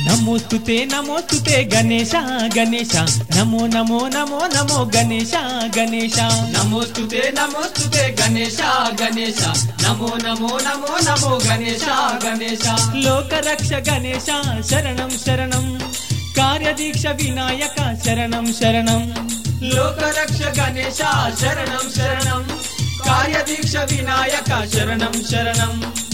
నమోస్తుతే నమోస్తుతే గణేశ గణేశ నమో నమో నమో నమో గణేశ గణేశ నమోస్తుతే నమోస్తుతే గణేశ గణేశ నమో నమో నమో నమో గణేశ గణేశ లోకరక్ష గణేశ శరణం శరణం కార్యదీక్ష వినాయక శరణం శరణం లోకరక్ష గణేశ శరణం శరణం కార్యదీక్ష వినాయక శరణం శరణం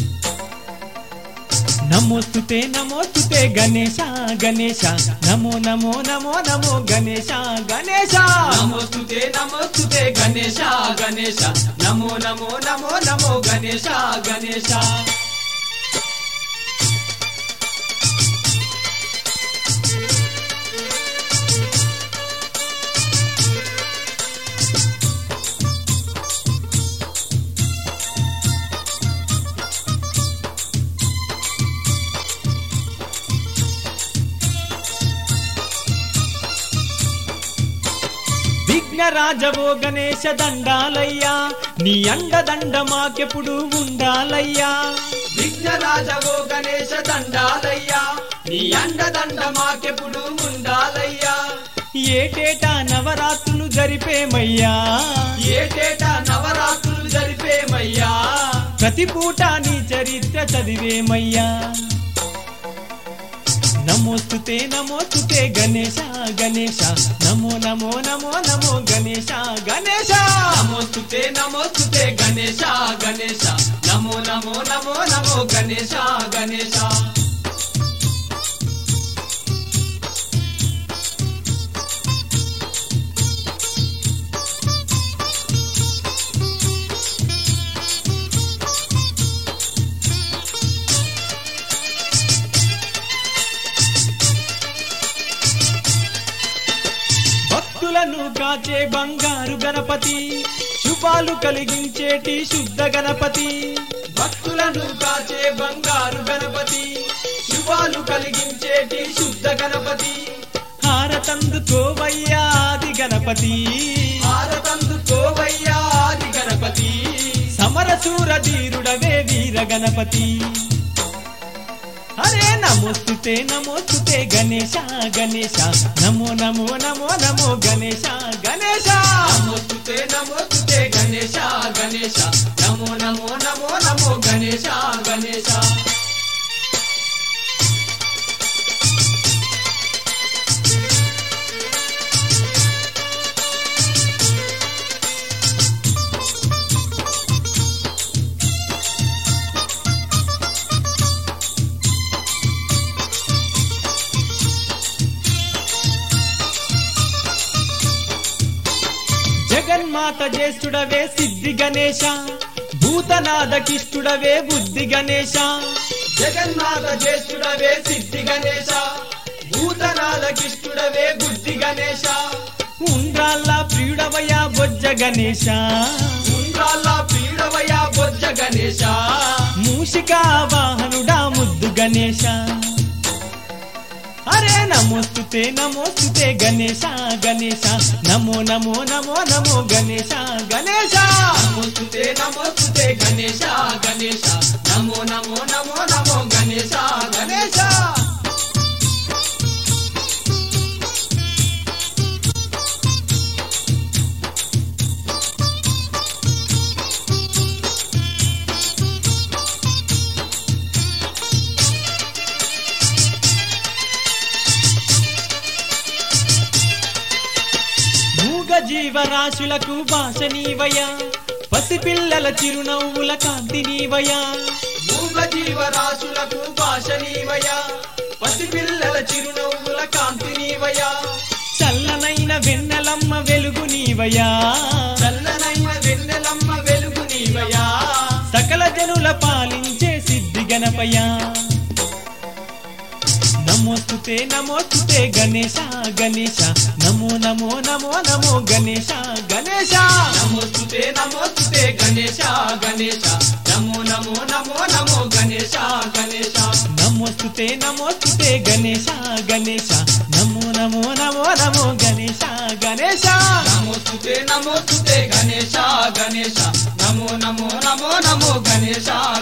నమోస్తుతే నమోస్తుతే గణేశ గణేశ నమో నమో నమో నమో గణేశ గణేశ నమోస్తుతే నమోస్తుతే గణేశ గణేశ నమో నమో నమో నమో గణేశ గణేశ విఘ్నరాజవో గణేశ దండాలయ్యా నీ అండదండ మాకెప్పుడు ఉండాలయ్యా విఘ్నరాజవో గణేశ దండాలయ్యా నీ అండదండ మాకెప్పుడు ఉండాలయ్యా ఏటేటా నవరాత్రులు జరిపేమయ్యా ఏటేటా నవరాత్రులు జరిపేమయ్యా ప్రతి పూట నీ చరిత్ర చదివేమయ్యా నమోస్తుతే నమోస్తుతే గణేశ గణేశ నమో నమో నమో నమో గణేశ గణేశ నమోస్తుతే నమోస్తుతే గణేశ గణేశ నమో నమో నమో నమో గణేశ గణేశ భక్తులను కాచే బంగారు గణపతి శుభాలు కలిగించేటి శుద్ధ గణపతి భక్తులను కాచే బంగారు గణపతి శుభాలు కలిగించేటి శుద్ధ గణపతి హారతందుకోవయ్యా ఆది గణపతి భారతందు కోవయ్యాది గణపతి సమరసూర ధీరుడవే వీర గణపతి హరే నమోస్తుతే నమోస్తుతే గణేశ గణేశ నమో నమో నమో నమో గణేశ గణేశ నమోస్తుతే నమోస్తుతే గణేశ గణేశ నమో నమో నమో నమో గణేశ గణేశ జగన్మాత జ్యేష్ఠుడవే సిద్ధి గణేశ భూతనాథకిష్టుడవే బుద్ధి గణేశ జగన్నాథ జ్యేష్ఠుడవే సిద్ధి గణేశ భూతనాథకిష్టుడవే బుద్ధి గణేశ ఉండ్రాళ్ళ ప్రియుడవయ్యా బొజ్జ గణేశ ఉండ్రాళ్ళ పీడవయ బొజ్జ గణేశ మూషికా వాహనుడా ముద్దు గణేశ అరే నమోస్తుతే నమోస్తుతే గణేశ గణేశ నమో నమో నమో నమో గణేశ గణేశ నమోస్తుతే నమోస్తుతే గణేశ గణేశ నమో నమో నమో నమో గణేశ గణేశ మూగ జీవరాశులకు భాష నీవయ్యా పసిపిల్లల చిరునవ్వుల కాంతి నీవయ్యా మూగ జీవరాశులకు భాష నీవయ పసిపిల్లల చిరునవ్వుల కాంతి నీవయ చల్లనైన వెన్నెలమ్మ వెలుగు నీవయ్యా చల్లనైన వెన్నెలమ్మ వెలుగు నీవయ సకల జనుల పాలించే సిద్ధి గణపయ్యా నమోస్తుతే నమోస్తుతే గణేశ గణేశ నమో నమో నమో నమో గణేశ గణేశ నమోస్తుతే నమోస్తుతే గణేశ గణేశ నమో నమో నమో నమో గణేశ గణేశ నమోస్తుతే నమోస్తుతే గణేశ గణేశ నమో నమో నమో నమో గణేశ గణేశ నమోస్తుతే నమోస్తుతే గణేశ గణేశ నమో నమో నమో నమో గణేశ